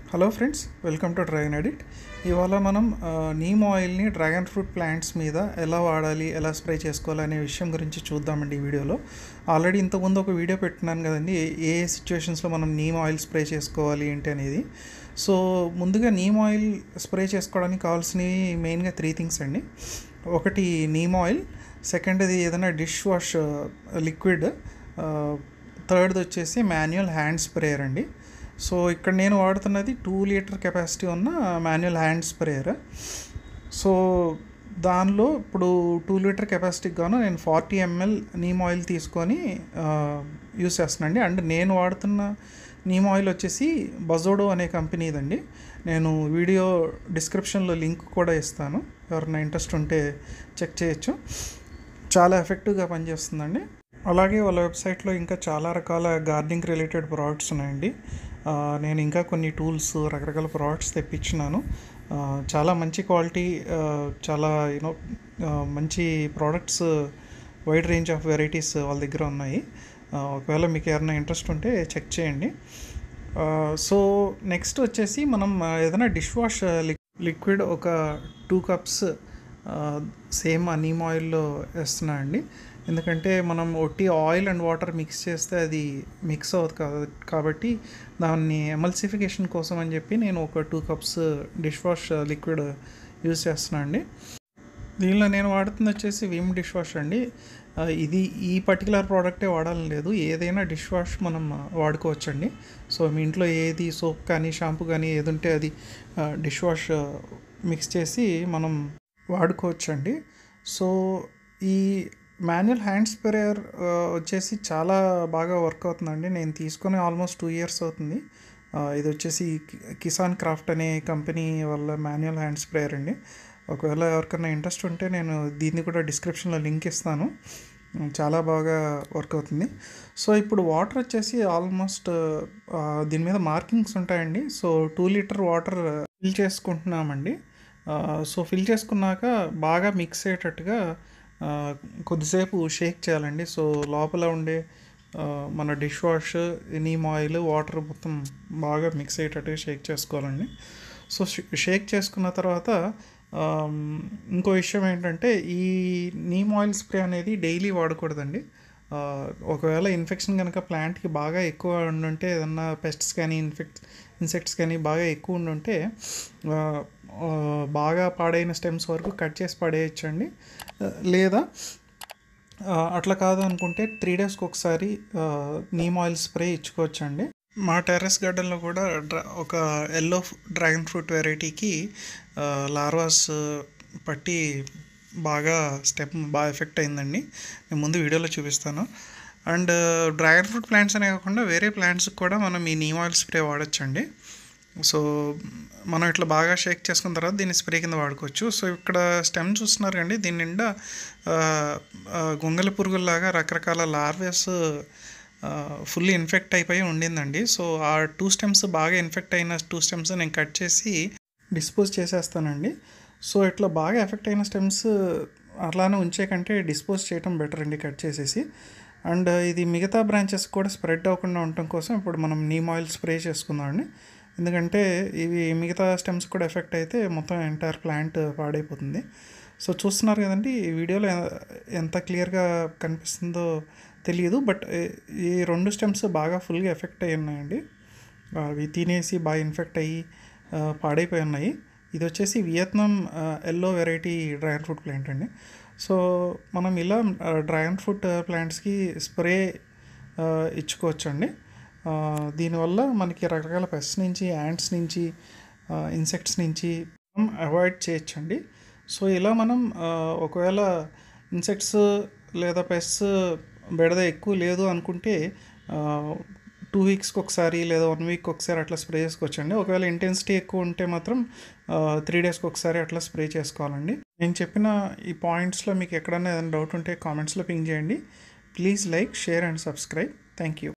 hello friends welcome to dragon edit ఇవాళ మనం ఆ, నీమ్ ఆయిల్ని డ్రాగన్ ఫ్రూట్ ప్లాంట్స్ మీద ఎలా వాడాలి ఎలా స్ప్రే చేసుకోవాలి అనే విషయం గురించి చూద్దామండి ఈ వీడియోలో ఆల్రెడీ ఇంతకుముందు ఒక వీడియో పెట్టినాను కదండి ఏ ఏ సిచ్యువేషన్స్లో మనం నీమ్ ఆయిల్ స్ప్రే చేసుకోవాలి ఏంటి అనేది సో ముందుగా నీమ్ ఆయిల్ స్ప్రే చేసుకోవడానికి కావాల్సినవి మెయిన్గా త్రీ థింగ్స్ అండి ఒకటి నీమ్ ఆయిల్ సెకండ్ది ఏదైనా డిష్ వాష్ లిక్విడ్ థర్డ్ది వచ్చేసి మాన్యువల్ హ్యాండ్ స్ప్రేయర్ అండి సో ఇక్కడ నేను వాడుతున్నది టూ లీటర్ కెపాసిటీ ఉన్న మాన్యువల్ హ్యాండ్ స్ప్రేయర్ సో దానిలో ఇప్పుడు టూ లీటర్ కెపాసిటీకి గాను నేను ఫార్టీ ఎంఎల్ నీమ్ ఆయిల్ తీసుకొని యూస్ చేస్తున్నానండి అండ్ నేను వాడుతున్న నీమ్ ఆయిల్ వచ్చేసి బజోడో అనే కంపెనీదండి నేను వీడియో డిస్క్రిప్షన్లో లింక్ కూడా ఇస్తాను ఎవరైనా ఇంట్రెస్ట్ ఉంటే చెక్ చేయొచ్చు చాలా ఎఫెక్టివ్గా పనిచేస్తుందండి అలాగే వాళ్ళ వెబ్సైట్లో ఇంకా చాలా రకాల గార్డెనింగ్ రిలేటెడ్ ప్రోడక్ట్స్ ఉన్నాయండి ఆ, నేను ఇంకా కొన్ని టూల్స్ రకరకాల ప్రోడక్ట్స్ తెప్పించినాను ఆ, చాలా మంచి క్వాలిటీ ఆ, చాలా యూనో మంచి products wide range of varieties వాళ్ళ దగ్గర ఉన్నాయి ఆ, ఒకవేళ మీకు ఎవరైనా ఇంట్రెస్ట్ ఉంటే చెక్ చేయండి సో నెక్స్ట్ వచ్చేసి మనం ఆ, ఏదైనా డిష్ వాష్ లిక్విడ్ ఒక టూ కప్స్ సేమ్ ఆ నీమ్ ఆయిల్లో వేస్తున్నా అండి ఎందుకంటే మనం ఒట్టి ఆయిల్ అండ్ వాటర్ మిక్స్ చేస్తే అది మిక్స్ అవ్వదు కా- కాబట్టి దాన్ని ఎమల్సిఫికేషన్ కోసం అని చెప్పి నేను ఒక two cups dish wash liquid use చేస్తున్నా అండి దీనిలో నేను వాడుతుంది వచ్చేసి విమ్ డిష్ వాష్ అండి ఆ, ఇది ఈ పర్టికులర్ ప్రోడక్టే వాడాలని లేదు ఏదైనా డిష్ వాష్ మనం ఆ, వాడుకోవచ్చండి సో మీ ఇంట్లో ఏది సోప్ కానీ షాంపూ కానీ ఏది ఉంటే అది డిష్ వాష్ మిక్స్ చేసి మనం వాడుకోవచ్చండి సో ఈ మాన్యువల్ హ్యాండ్ స్ప్రేయర్ వచ్చేసి చాలా బాగా వర్క్ అవుతుందండి నేను తీసుకొని ఆల్మోస్ట్ టూ ఇయర్స్ అవుతుంది ఆ, ఇది వచ్చేసి కి- కిసాన్ క్రాఫ్ట్ అనే కంపెనీ వాళ్ళ మాన్యువల్ హ్యాండ్ స్ప్రేయర్ అండి ఒకవేళ ఎవరికైనా ఇంట్రెస్ట్ ఉంటే నేను దీన్ని కూడా డిస్క్రిప్షన్లో లింక్ ఇస్తాను ఉమ్, చాలా బాగా వర్క్ అవుతుంది సో ఇప్పుడు వాటర్ వచ్చేసి ఆల్మోస్ట్ ఆ, దీని మీద మార్కింగ్స్ ఉంటాయండి so two litre water fill చేసుకుంటున్నామండి ఆ, సో ఫిల్ చేసుకున్నాక బాగా మిక్స్ అయ్యేటట్టుగా ఆ, కొద్దిసేపు షేక్ చేయాలండి సో లోపల ఉండే ఆ, మన dish wash neem oil water మొత్తం బాగా మిక్స్ అయ్యేటట్టుగా షేక్ చేసుకోవాలండి సో షేక్ చేసుకున్న తర్వాత ఆమ్, ఇంకో విషయం ఏంటంటే ఈ నీమ్ ఆయిల్ స్ప్రే అనేది డైలీ వాడకూడదండి ఆ, ఒకవేళ ఇన్ఫెక్షన్ కనుక ప్లాంట్కి బాగా ఎక్కువ ఉండుంటే ఏదన్నా పెస్ట్స్ కానీ ఇన్ఫెక్ట్ ఇన్సెక్ట్స్ కానీ బాగా ఎక్కువ ఉండుంటే ఆ, ఆ, బాగా పాడైన స్టెమ్స్ వరకు కట్ చేసి పడేయచ్చండి ఆ, లేదా ఆ, అట్లా కాదు అనుకుంటే త్రీ డేస్కి ఒకసారి ఆ, నీమ్ ఆయిల్ స్ప్రే ఇచ్చుకోవచ్చండి మా టెర్రస్ గార్డెన్లో కూడా డ్రా ఒక ఎల్లో డ్రాగన్ ఫ్రూట్ వెరైటీకి లార్వాస్ పట్టి బాగా స్టెప్ బాగా ఎఫెక్ట్ అయిందండి నేను ముందు వీడియోలో చూపిస్తాను అండ్ డ్రాగన్ ఫ్రూట్ ప్లాంట్స్ అనే కాకుండా వేరే ప్లాంట్స్కి కూడా మనం ఈ నీమ్ ఆయిల్ స్ప్రే వాడచ్చండి సో మనం ఇట్లా బాగా షేక్ చేసుకున్న తర్వాత దీన్ని స్ప్రే కింద వాడుకోవచ్చు సో ఇక్కడ స్టెమ్ చూస్తున్నారు కండి దీని నిండా ఆ, ఆ, గొంగలి పురుగుల్లాగా రకరకాల లార్వేస్ ఫుల్లీ ఇన్ఫెక్ట్ అయిపోయి ఉండిందండి సో ఆ టూ స్టెమ్స్ బాగా ఇన్ఫెక్ట్ అయిన టూ స్టెమ్స్ నేను కట్ చేసి డిస్పోజ్ చేసేస్తానండి సో ఇట్లా బాగా ఎఫెక్ట్ అయిన స్టెమ్స్ అట్లానే ఉంచే కంటే డిస్పోజ్ చేయడం బెటర్ అండి కట్ చేసేసి అండ్ ఇది మిగతా బ్రాంచెస్ కూడా స్ప్రెడ్ అవ్వకుండా ఉండటం కోసం ఇప్పుడు మనం నీమ్ ఆయిల్ స్ప్రే చేసుకుందామండి ఎందుకంటే ఇవి మిగతా స్టెమ్స్ కూడా ఎఫెక్ట్ అయితే మొత్తం ఎంటైర్ ప్లాంట్ పాడైపోతుంది సో చూస్తున్నారు కదండి ఈ వీడియోలో ఎ- ఎంత క్లియర్గా కనిపిస్తుందో తెలియదు బట్ ఈ రెండు స్టెమ్స్ బాగా ఫుల్గా ఎఫెక్ట్ అయి ఉన్నాయండి అవి తినేసి బాగా ఇన్ఫెక్ట్ అయ్యి ఆ, పాడైపోయి ఉన్నాయి ఇది వచ్చేసి Vietnam yellow variety dragon fruit plant అండి సో మనం ఇలా డ్రాగన్ ఫ్రూట్ ప్లాంట్స్కి స్ప్రే ఇచ్చుకోవచ్చండి ఆ, దీనివల్ల మనకి రకరకాల పెస్ట్ నుంచి యాంట్స్ నుంచి ఇన్సెక్ట్స్ నుంచి మనం అవాయిడ్ చేయొచ్చండి సో ఇలా మనం ఆ, ఒకవేళ ఇన్సెక్ట్స్ లేదా పెస్ట్స్ బెడద ఎక్కువ లేదు అనుకుంటే టూ వీక్స్కి ఒకసారి లేదా వన్ వీక్ ఒకసారి అట్లా స్ప్రే చేసుకోవచ్చండి ఒకవేళ ఇంటెన్సిటీ ఎక్కువ ఉంటే మాత్రం త్రీ డేస్కి ఒకసారి అట్లా స్ప్రే చేసుకోవాలండి నేను చెప్పిన ఈ పాయింట్స్లో మీకు ఎక్కడైనా ఏదైనా డౌట్ ఉంటే కామెంట్స్లో పింగ్ చేయండి please like share and subscribe thank you